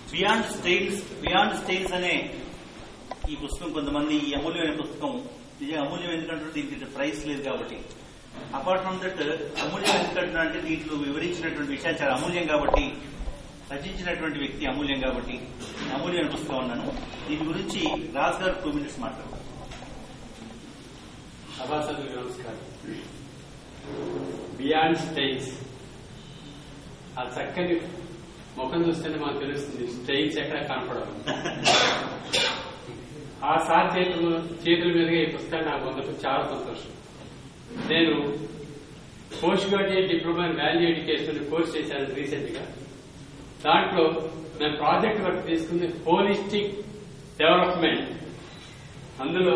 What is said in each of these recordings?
beyond styles beyond styles అనే ఈ పుస్తకం కొంతమంది ఈ అమూల్యమైన పుస్తకం నిజంగా అమూల్యం ఎందుకంటే దీనికి ప్రైస్ లేదు కాబట్టి అపార్ట్ ఫ్రమ్ దట్ అమూల్యం ఎందుకంటున్నా అంటే దీంట్లో వివరించినటువంటి విషయాలు చాలా అమూల్యం కాబట్టి రచించినటువంటి వ్యక్తి అమూల్యం కాబట్టి అమూల్యమైన పుస్తకం అన్నాను దీని గురించి రాజ్ గారు టూ మినిట్స్ మాట్లాడతారు సభాసదులకు నమస్కారం బియాండ్ స్టైల్స్ ఆ చక్కని ముఖం చూస్తేనే మాకు తెలుస్తుంది స్టైల్స్ ఎక్కడ కనపడవు ఆ సార్ చేతుల చేతుల మీదుగా ఈ పుస్తకాన్ని నాకు పొందడం చాలా సంతోషం నేను post graduate diploma in value education course చేశాను రీసెంట్ గా దాంట్లో నేను ప్రాజెక్ట్ వర్క్ తీసుకుంది హోలిస్టిక్ డెవలప్మెంట్ అందులో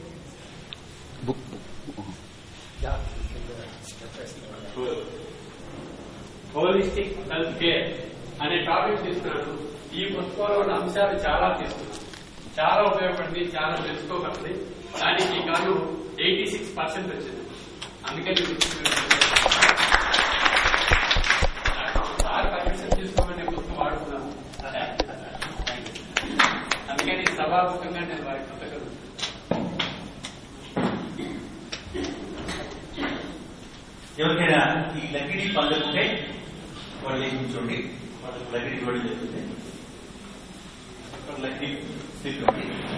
హోలిస్టిక్ హెల్త్ కేర్ అనే టాపిక్ తీసుకున్నాను ఈ పుస్తకంలో ఉన్న అంశాలు చాలా తీసుకున్నాను చాలా ఉపయోగపడింది చాలా తెలుసుకోగలది దానికి గాను ఎయిటీ సిక్స్ పర్సెంట్ వచ్చింది అందుకని ఈ పుస్తకం సార్ పర్మిషన్ తీసుకోమని ఈ పుస్తకం వాడుతున్నాను అందుకని సభాముఖంగా నేను వారి కృతజ్ఞతలు ఎవరికైనా ఈ లక్కిడి పొందకుంటే వాళ్ళు లేచి కూర్చోండి వాళ్ళకి లక్కిడి ఇవ్వడం జరుగుతుంది లక్కిడి తీసుకోండి